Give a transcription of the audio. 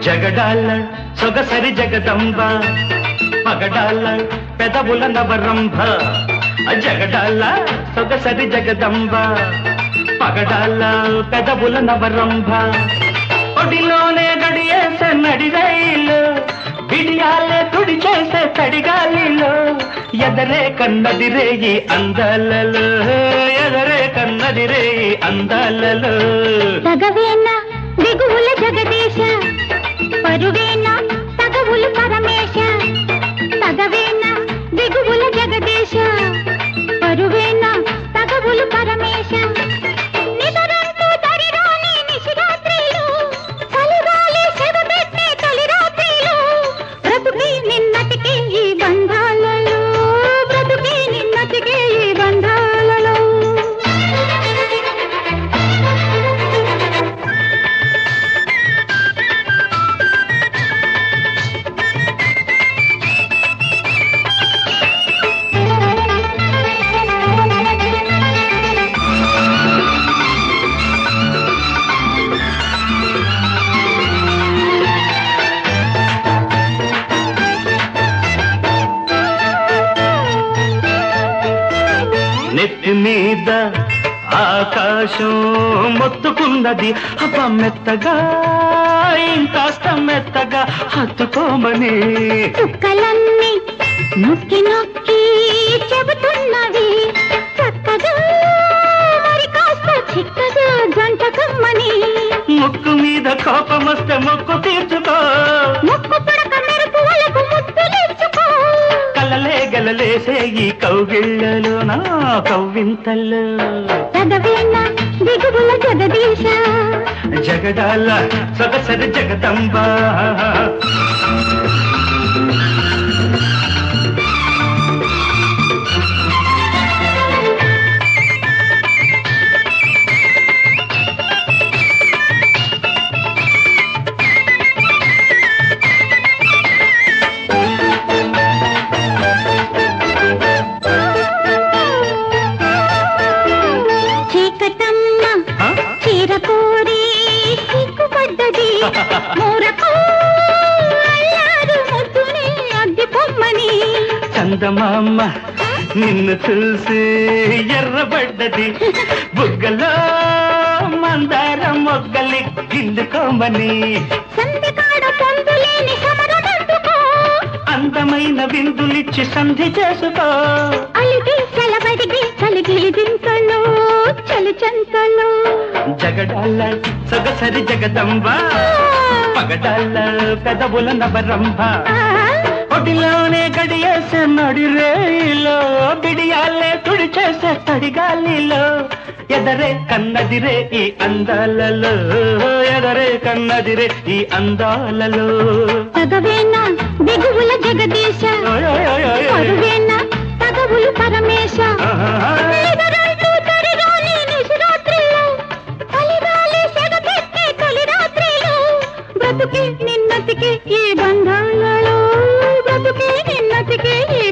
జగడాల సొగసరి జగదంబ పగడాల పెదవుల నవరంభ జగడాల సొగసరి జగదంబ పగడాల పెదవుల నవరంభ ఒడిలోనే గడియేసే నడిరైలు బిడియాలే తుడి చేసే తడిగాలిలో ఎదరే కన్నది రేయి అందాలలో ఎదరే కన్నది రేయి అందాలలో తగవేన దిగువుల జగదీశ పరువేన తగవులు పరమేశ తగవేన దిగువుల జగదీశ పరువేన తగవులు పరమేశ నిదరంటూ దరిరాని నిశిరాత్రిలు, చలిగాలి చెదపెట్టే తొలిరాత్రిలు, బ్రతుకి నిన్నటికే ఈ బంధాలలో బ్రతుకి నిన్నటికే ఈ బంధాలలో నెత్తి మీద ఆకాశం మొత్తుకున్నది అబ్బ మెత్తగా ఇంకాస్త మెత్తగా హత్తుకోమని చుక్కలన్నీ నొక్కి నొక్కి చెబుతున్నవి చక్కగా మరి కాస్త చిక్కగా జంట కమ్మని ముక్కు మీద కోపం వస్తే మొక్కు తీర్చుకో ముక్కు పుడక మెరుపు వలకు ముద్దులిచ్చుకో కలలే గలలేసే ఈ కౌగిళ్ళలో నా కవ్వింతల్లో చదవేన దిగువుల జగదీశ జగడాల సొగసరి జగదంబ చీకటమ్మ ఆ? చీర కోరి సిగ్గుపడ్డది మూరకు అల్లారు ముద్దుని అద్దె పొమ్మని చందమామ నిన్ను చూసి ఎర్రబడ్డది బుగ్గలో మందార మొగ్గలి గిండుకోమని సంధికాడ పొందులేని సమరమందుకో అందమైన విందులిచ్చి సంధి చేసుకో అలిగి సెలబడిగి కలిగి దింతలో చలి చంతలో జగడాల సొగసరి జగదంబ పగడాల పెదవుల నవరంభ ఒడిలోనే గడియేసే నడి రేయిలో బిడియాలే తుడి చేసే తడిగాలిలో ఎదరే కన్నదిరే ఈ అందాలలో ఎదరే కన్నదిరే ఈ అందాలలో తగవేన దిగువుల జగదీశ ఓయ్ ఓయ్ ఓయ్ ఓయ్ ఓయ్. పరువేన తగవులు పరమేశ ఆహా. నిదరంటూ తరిరాని నిశిరాత్రిలో, చలిగాలి సెగపెట్టే తొలిరాత్రిలో, బ్రతుకి నిన్నటికి ఈ బంధాలలో బ్రతుకి నిన్నటికి ఈ